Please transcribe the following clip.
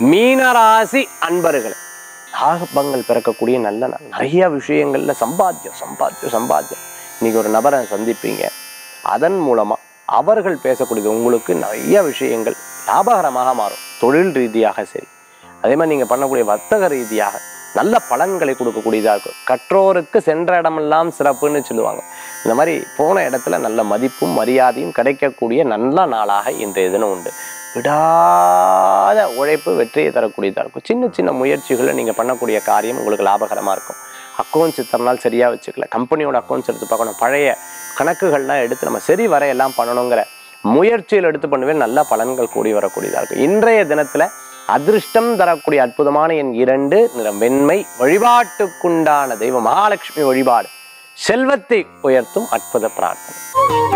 மீனராசி அன்பர்களே ஆகப்பங்கள் பிறக்கக்கூடிய நல்ல நாள் நிறைய விஷயங்கள்ல சம்பாத்தியம் சம்பாத்தியம் சம்பாத்தியம் இன்னைக்கு ஒரு நபரை சந்திப்பீங்க அதன் மூலமா அவர்கள் பேசக்கூடியது உங்களுக்கு நிறைய விஷயங்கள் லாபகரமாக மாறும் தொழில் ரீதியாக சரி அதே மாதிரி நீங்க பண்ணக்கூடிய வர்த்தக ரீதியாக நல்ல பலன்களை கொடுக்கக்கூடியதாக இருக்கும் கற்றோருக்கு சென்ற இடமெல்லாம் சிறப்புன்னு சொல்லுவாங்க இந்த மாதிரி போன இடத்துல நல்ல மதிப்பும் மரியாதையும் கிடைக்கக்கூடிய நல்ல நாளாக இன்றைய தினம் உண்டு விடாத உழைப்பு வெற்றியை தரக்கூடியதாக இருக்கும் சின்ன சின்ன முயற்சிகளை நீங்கள் பண்ணக்கூடிய காரியம் உங்களுக்கு லாபகரமாக இருக்கும் அக்கௌண்ட்ஸ் இத்தனை நாள் சரியாக வச்சுக்கல கம்பெனியோட அக்கௌண்ட்ஸ் எடுத்து பார்க்கணும் பழைய கணக்குகள்லாம் எடுத்து நம்ம சரி வர எல்லாம் பண்ணணுங்கிற முயற்சியில் எடுத்து பண்ணுவே நல்ல பலன்கள் கூடி வரக்கூடியதாக இருக்கும் இன்றைய தினத்தில் அதிர்ஷ்டம் தரக்கூடிய அற்புதமான என் இரண்டு நிறம் வெண்மை வழிபாட்டுக்குண்டான தெய்வம் மகாலட்சுமி வழிபாடு செல்வத்தை உயர்த்தும் அற்புத பிரார்த்தனை